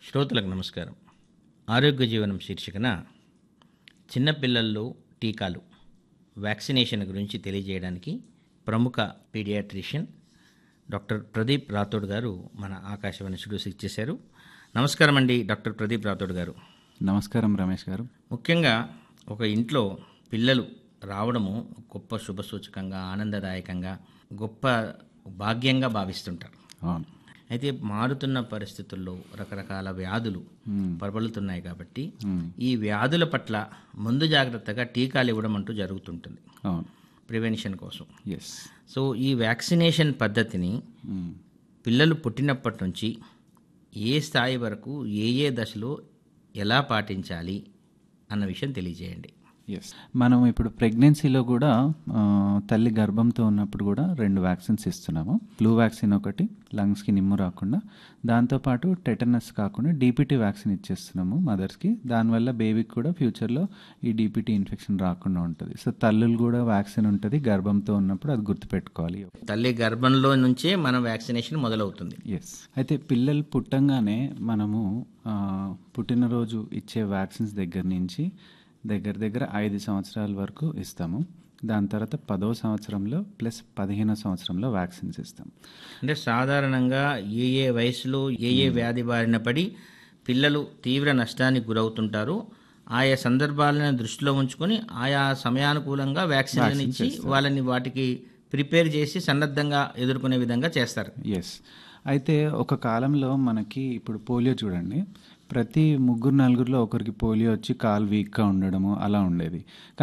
శ్రోతలకు నమస్కారం ఆరోగ్య జీవనం శీర్షికన చిన్నపిల్లల్లో టీకాలు వ్యాక్సినేషన్ గురించి తెలియజేయడానికి ప్రముఖ పీడియాట్రిషియన్ డాక్టర్ ప్రదీప్ రాథోడ్ గారు మన ఆకాశవాణి స్టూడియోస్ ఇచ్చేశారు నమస్కారం అండి డాక్టర్ ప్రదీప్ రాథోడ్ గారు నమస్కారం రమేష్ గారు ముఖ్యంగా ఒక ఇంట్లో పిల్లలు రావడము గొప్ప శుభసూచకంగా ఆనందదాయకంగా గొప్ప భాగ్యంగా భావిస్తుంటారు అవును అయితే మారుతున్న పరిస్థితుల్లో రకరకాల వ్యాధులు ప్రబలుతున్నాయి కాబట్టి ఈ వ్యాధుల పట్ల ముందు జాగ్రత్తగా టీకాలు ఇవ్వడం అంటూ జరుగుతుంటుంది అవును ప్రివెన్షన్ కోసం ఎస్ సో ఈ వ్యాక్సినేషన్ పద్ధతిని పిల్లలు పుట్టినప్పటి నుంచి ఏ స్థాయి వరకు ఏ ఏ దశలో ఎలా పాటించాలి అన్న విషయం తెలియజేయండి ఎస్ మనం ఇప్పుడు ప్రెగ్నెన్సీలో కూడా ఆ, తల్లి గర్భంతో ఉన్నప్పుడు కూడా రెండు వ్యాక్సిన్స్ ఇస్తున్నాము ఫ్లూ వ్యాక్సిన్ ఒకటి లంగ్స్కి నిమ్ము రాకుండా దాంతోపాటు టెటనస్ కాకుండా డీపీటీ వ్యాక్సిన్ ఇచ్చేస్తున్నాము మదర్స్కి దానివల్ల బేబీకి కూడా ఫ్యూచర్లో ఈ డీపీటీ ఇన్ఫెక్షన్ రాకుండా ఉంటుంది సో తల్లులు కూడా వ్యాక్సిన్ ఉంటుంది గర్భంతో ఉన్నప్పుడు అది గుర్తుపెట్టుకోవాలి తల్లి గర్భంలో నుంచే మన వ్యాక్సినేషన్ మొదలవుతుంది ఎస్ అయితే పిల్లలు పుట్టంగానే మనము ఆ, పుట్టినరోజు ఇచ్చే వ్యాక్సిన్స్ దగ్గర నుంచి దగ్గర దగ్గర ఐదు సంవత్సరాల వరకు ఇస్తాము దాని తర్వాత పదో సంవత్సరంలో ప్లస్ పదిహేనో సంవత్సరంలో వ్యాక్సిన్స్ ఇస్తాం అంటే సాధారణంగా ఏ ఏ వయసులో ఏ ఏ వ్యాధి బారిన పడి పిల్లలు తీవ్ర నష్టానికి గురవుతుంటారో ఆయా సందర్భాలను దృష్టిలో ఉంచుకొని ఆయా సమయానుకూలంగా వ్యాక్సిన్లను ఇచ్చి వాళ్ళని వాటికి ప్రిపేర్ చేసి సన్నద్ధంగా ఎదుర్కొనే విధంగా చేస్తారు ఎస్ అయితే ఒక కాలంలో మనకి ఇప్పుడు పోలియో చూడండి ప్రతి ముగ్గురు నలుగురిలో ఒకరికి పోలియో వచ్చి కాలు వీక్గా ఉండడము అలా ఉండేది